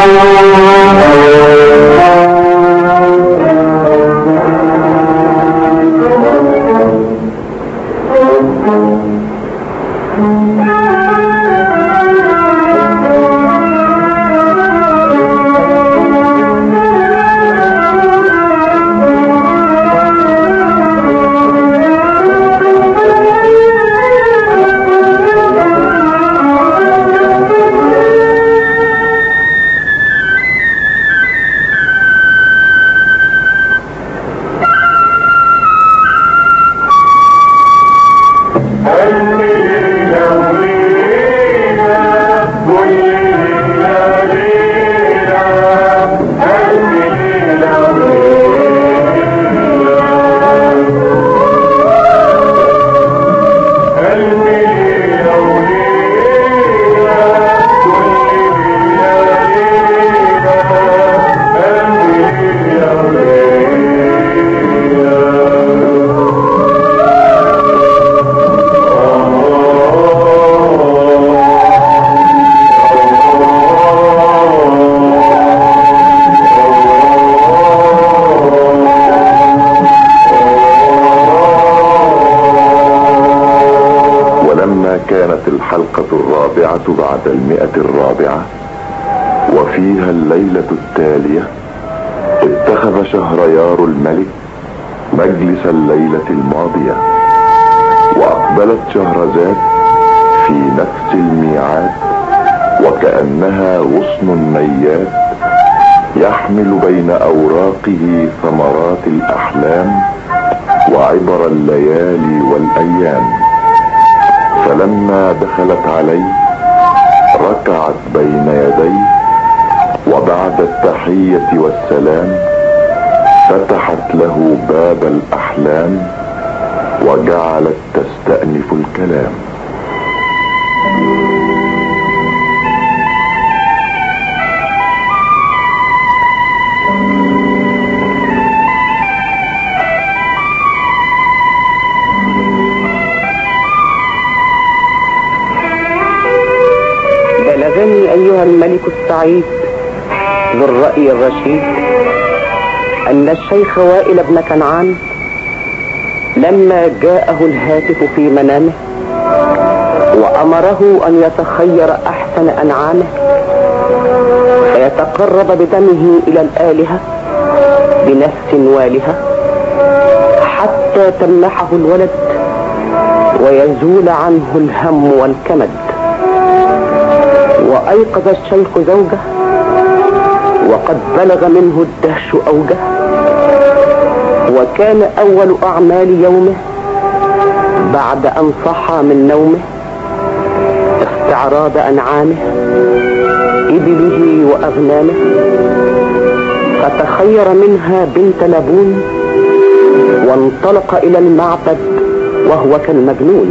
ولما كانت الحلقة الرابعة بعد المئة الرابعة وفيها الليلة التالية اتخذ شهريار الملك مجلس الليلة الماضية وأقبلت شهرزاد في نفس الميعاد وكأنها غصن ميات يحمل بين أوراقه ثمرات الأحلام وعبر الليالي والأيام فلما دخلت عليه ركعت بين يديه وبعد التحية والسلام فتحت له باب الأحلام وجعلت تستأنف الكلام بلغني أيها الملك السعيد ذو الرأي الرشيد أن الشيخ وائل بن كنعان لما جاءه الهاتف في منامه وأمره أن يتخير أحسن أنعامه فيتقرب بدمه إلى الآلهة بنفس والهة حتى تمنحه الولد ويزول عنه الهم والكمد وأيقظ الشيخ زوجه وقد بلغ منه الدهش أوجه وكان أول أعمال يومه بعد أن صحى من نومه استعراض أنعامه إبله وأغنامه فتخير منها بنت لبون وانطلق إلى المعبد وهو كالمجنون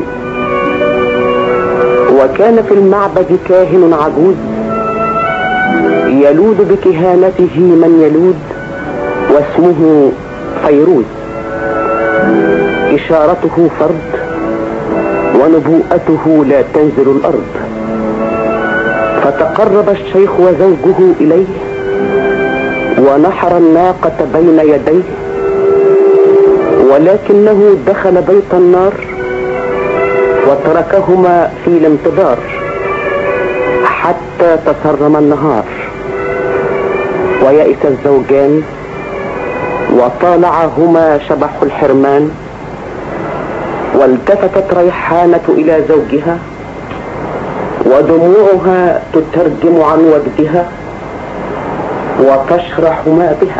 وكان في المعبد كاهن عجوز يلوذ بكهانته من يلوذ واسمه فيروز إشارته فرد ونبوءته لا تنزل الأرض فتقرب الشيخ وزوجه إليه ونحر الناقة بين يديه ولكنه دخل بيت النار وتركهما في الانتظار حتى تسرم النهار ويئس الزوجان وطالعهما شبح الحرمان والتفتت ريحانة إلى زوجها ودموعها تترجم عن وجدها وتشرح ما بها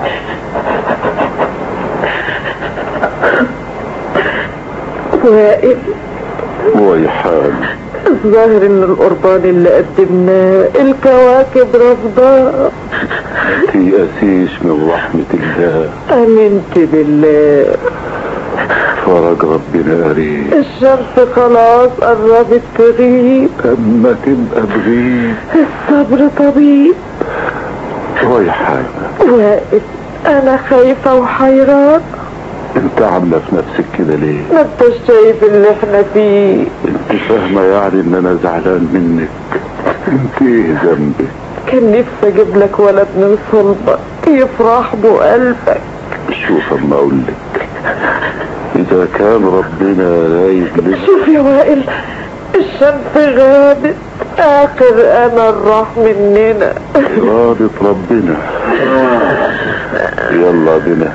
وائل ويحان الظاهر ان القربان اللي قدمناه الكواكب رفضاه تيأسيش من رحمة الله امنت بالله فرج ربنا قريب الشمس خلاص قربت تغيب اما تبقى بغيب الصبر طبيب ويحان وائل انا خايفة وحيران انت عاملة في نفسك كده ليه ما انت شايف اللي احنا فيه انت فاهمة يعني ان انا زعلان منك انت ايه ذنبك كان نفسي اجيب لك ولد من صلبك يفرح له قلبك شوف اما اقول لك اذا كان ربنا رايد لك شوف يا وائل الشمس غابت اخر امل راح مننا إرادة ربنا يلا بنا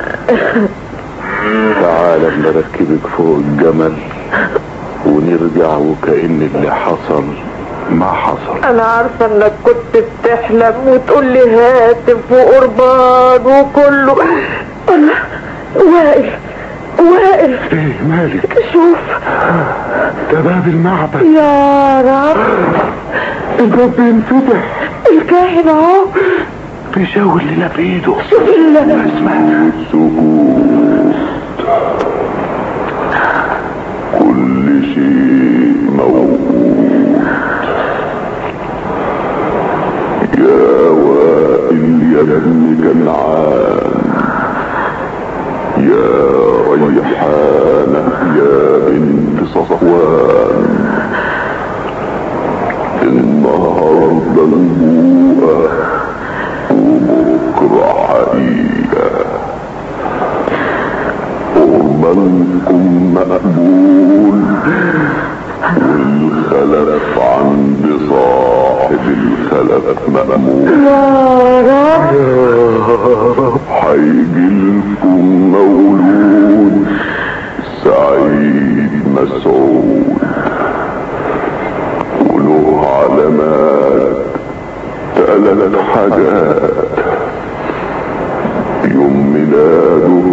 تعال اما اركبك فوق الجمل ونرجع وكأن اللي حصل ما حصل انا عارفه انك كنت بتحلم وتقول لي هاتف وقربان وكله الله وائل وائل ايه مالك شوف ده باب المعبد يا رب الباب بينفتح الكاهن اهو بيشاور لنا بايده شوف ال- اسمع سكوت كل شيء موجود يا وائل يا ابن كنعان يا ريحانة يا بنت صفوان النهارده البوءة وبكرة حقيقة قربانكم مقبول والخلف عند صاحب الخلف مأمون يا رب يا رب هيجيلكم مولود سعيد مسعود وله علامات ثلاث حاجات يوم ميلاده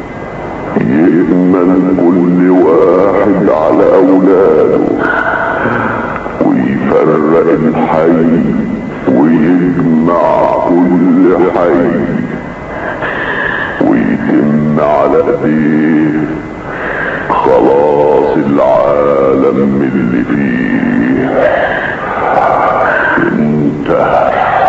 يأمن كل واحد على أولاده ويفرق الحي ويجمع كل حي ويتم على ايديه خلاص العالم اللي فيه انتهى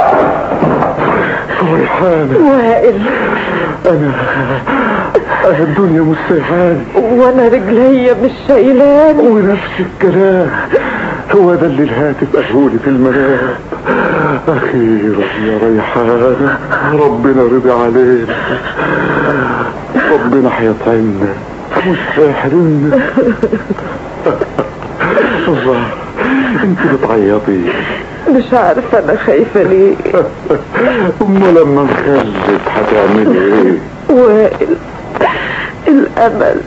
ريحانة وائل انا انا الدنيا مستيعاني وانا رجليا مش شايلاني ونفس الكلام هو ده اللي الهاتف قالهولي في المنام اخيرا يا ريحانة ربنا رضي علينا ربنا هيطعمنا مش هيحرمنا الله انت بتعيطي مش عارفه انا خايفه ليه امال لما نخلف هتعملي ايه وائل الامل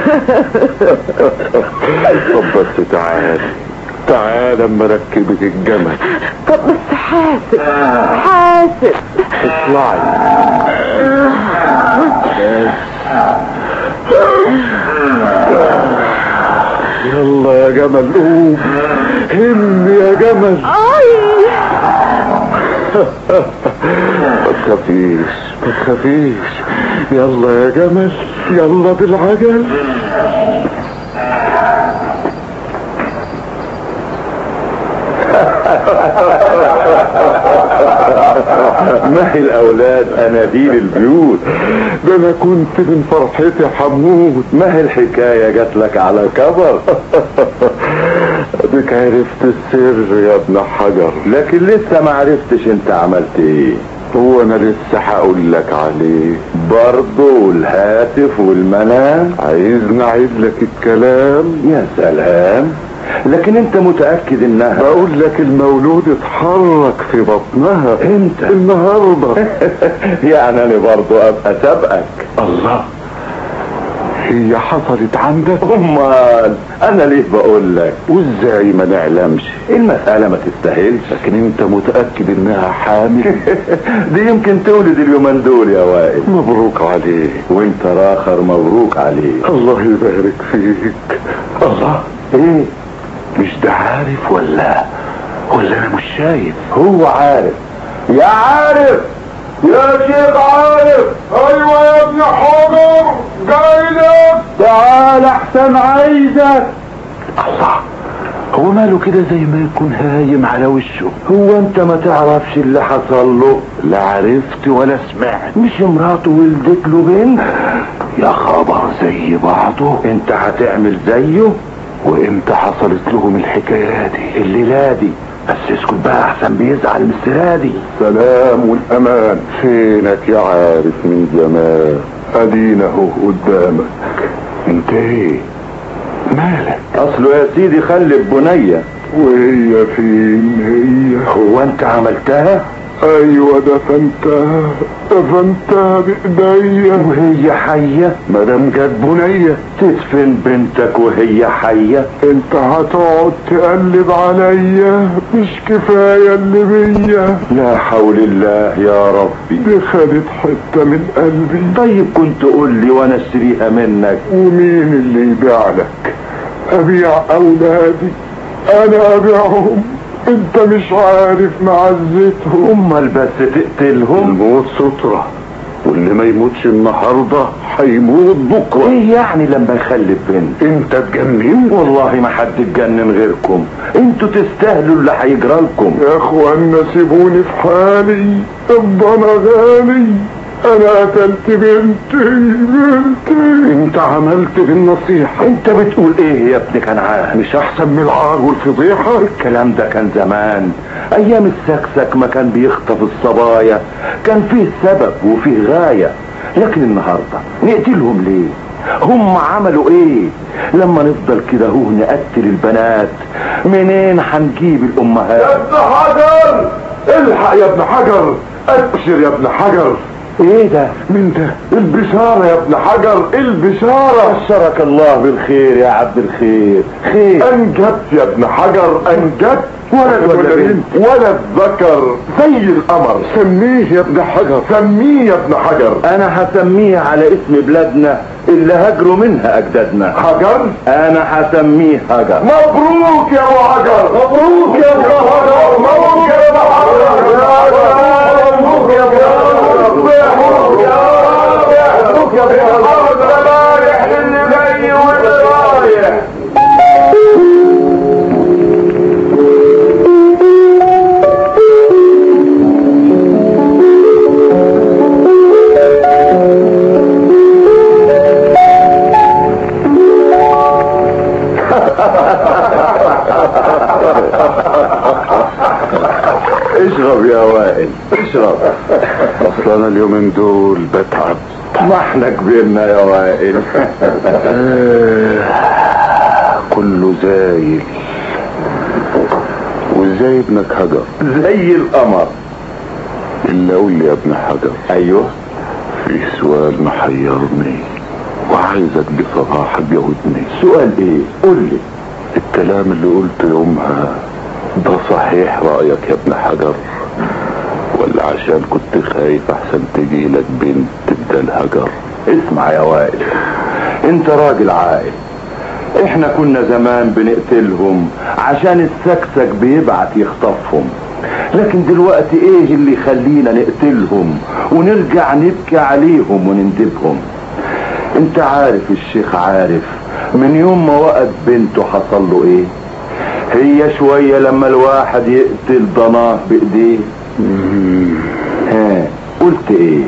طب بس تعالي تعالى اما اركبك الجمل طب بس حاسب حاسب اطلعي يلا يا جمل قوم هم يا جمل اي ما تخافيش ما تخافيش يلا يا جمل يلا بالعجل ما هي الاولاد اناديل البيوت ده انا كنت من فرحتي حمود ما هي الحكايه جات لك على كبر اديك عرفت السر يا ابن حجر لكن لسه ما عرفتش انت عملت ايه هو انا لسه هقول لك عليه برضه الهاتف والمنام عايزني اعيد لك الكلام يا سلام لكن انت متاكد انها بقول لك المولود اتحرك في بطنها امتى؟ النهارده يعني انا برضه ابقى سابقك الله هي حصلت عندك امال انا ليه بقول لك وازاي ما نعلمش المساله ما تستاهلش لكن انت متاكد انها حامل دي يمكن تولد اليومين دول يا وائل مبروك عليك وانت راخر مبروك عليك الله يبارك فيك الله ايه مش ده عارف ولا ولا انا مش شايف هو عارف يا عارف يا شيخ عارف ايوه يا ابن حجر جاي لك تعال احسن عايزك الله هو ماله كده زي ما يكون هايم على وشه هو انت ما تعرفش اللي حصل له لا عرفت ولا سمعت مش مراته ولدت له بنت يا خبر زي بعضه انت هتعمل زيه وامتى حصلت لهم الحكايه دي الليله دي بس اسكت بقى احسن بيزعل من السرادي السلام والامان فينك يا عارف من زمان ادينا اهو قدامك انت ايه مالك اصله يا سيدي خلف بنيه وهي فين هي هو انت عملتها ايوه دفنتها دفنتها بايديا وهي حيه مدام جت بنيه تدفن بنتك وهي حيه انت هتقعد تقلب عليا مش كفايه اللي بيا لا حول الله يا ربي دي خدت حته من قلبي طيب كنت قول لي وانا اشتريها منك ومين اللي يبيع لك ابيع اولادي انا ابيعهم انت مش عارف معزتهم امال بس تقتلهم الموت سترة واللي ما يموتش النهاردة هيموت بكرة ايه يعني لما يخلف بنت انت اتجننت والله ما حد اتجنن غيركم انتوا تستاهلوا اللي هيجرى لكم يا اخوانا سيبوني في حالي الضنا غالي انا قتلت بنتي بنتي انت عملت بالنصيحة انت بتقول ايه يا ابن كنعان مش احسن من العار والفضيحة الكلام ده كان زمان ايام السكسك ما كان بيخطف الصبايا كان فيه سبب وفيه غاية لكن النهاردة نقتلهم ليه هم عملوا ايه لما نفضل كده هو نقتل البنات منين هنجيب الامهات ابن حجر الحق يا ابن حجر ابشر يا ابن حجر ايه ده من ده البشارة يا ابن حجر البشارة بشرك الله بالخير يا عبد الخير خير انجبت يا ابن حجر انجبت ولد ولا بنت؟ ولد ذكر زي القمر سميه يا ابن حجر سميه يا ابن حجر انا هسميه على اسم بلادنا اللي هاجروا منها اجدادنا حجر انا هسميه هجر مبروك يا ابو حجر مبروك يا ابن حجر مبروك يا ابن حجر مبروك يا ابن حجر مبروك يا مبروك يا ابن حجر رايح للي جاي واللي رايح اشرب يا وائل اشرب اصل انا اليومين دول بتعب ما احنا كبرنا يا وائل كله زايل وازاي ابنك هجر زي القمر الا قول لي يا ابن حجر ايوه في سؤال محيرني وعايزك بصراحة تجاوبني سؤال ايه قول لي الكلام اللي قلته يومها ده صحيح رأيك يا ابن حجر ولا عشان كنت خايف احسن تجي لك بنت بدل هجر اسمع يا وائل انت راجل عاقل احنا كنا زمان بنقتلهم عشان السكسك بيبعت يخطفهم لكن دلوقتي ايه اللي يخلينا نقتلهم ونرجع نبكي عليهم ونندبهم انت عارف الشيخ عارف من يوم ما وقت بنته حصل له ايه هي شوية لما الواحد يقتل ضناه بايديه ها قلت ايه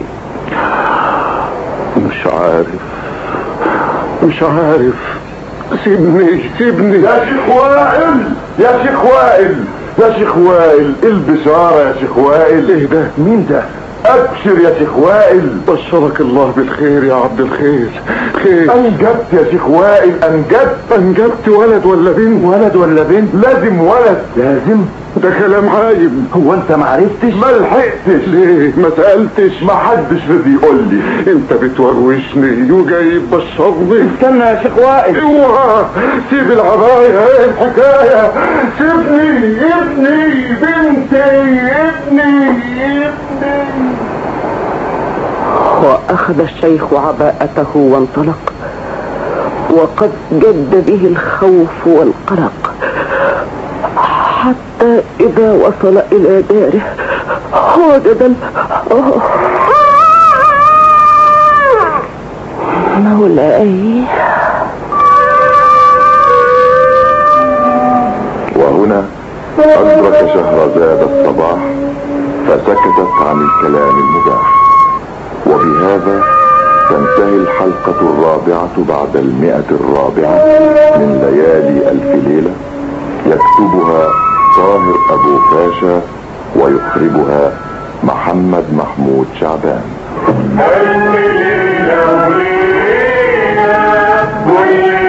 مش عارف مش عارف سيبني سيبني يا شيخ وائل يا شيخ وائل يا شيخ وائل البشارة يا شيخ وائل ايه ده مين ده ابشر يا شيخ وائل بشرك الله بالخير يا عبد الخير خير انجبت يا شيخ وائل انجبت انجبت ولد ولا بنت ولد ولا بنت لازم ولد لازم ده كلام عايب هو انت معرفتش ما لحقتش ليه ما سألتش ما حدش رضي يقول لي انت بتوروشني وجاي تبشرني استنى يا شيخ وائل اوعى سيب العباية ايه الحكاية سيبني ابني بنتي ابني ابني وأخذ الشيخ عباءته وانطلق وقد جد به الخوف والقلق حتى إذا وصل إلى داره وجد ال... مولاي وهنا أدرك شهرزاد الصباح فسكتت عن الكلام المباح وبهذا تنتهي الحلقة الرابعة بعد المئة الرابعة من ليالي ألف ليلة يكتبها طاهر ابو فاشا ويخرجها محمد محمود شعبان كل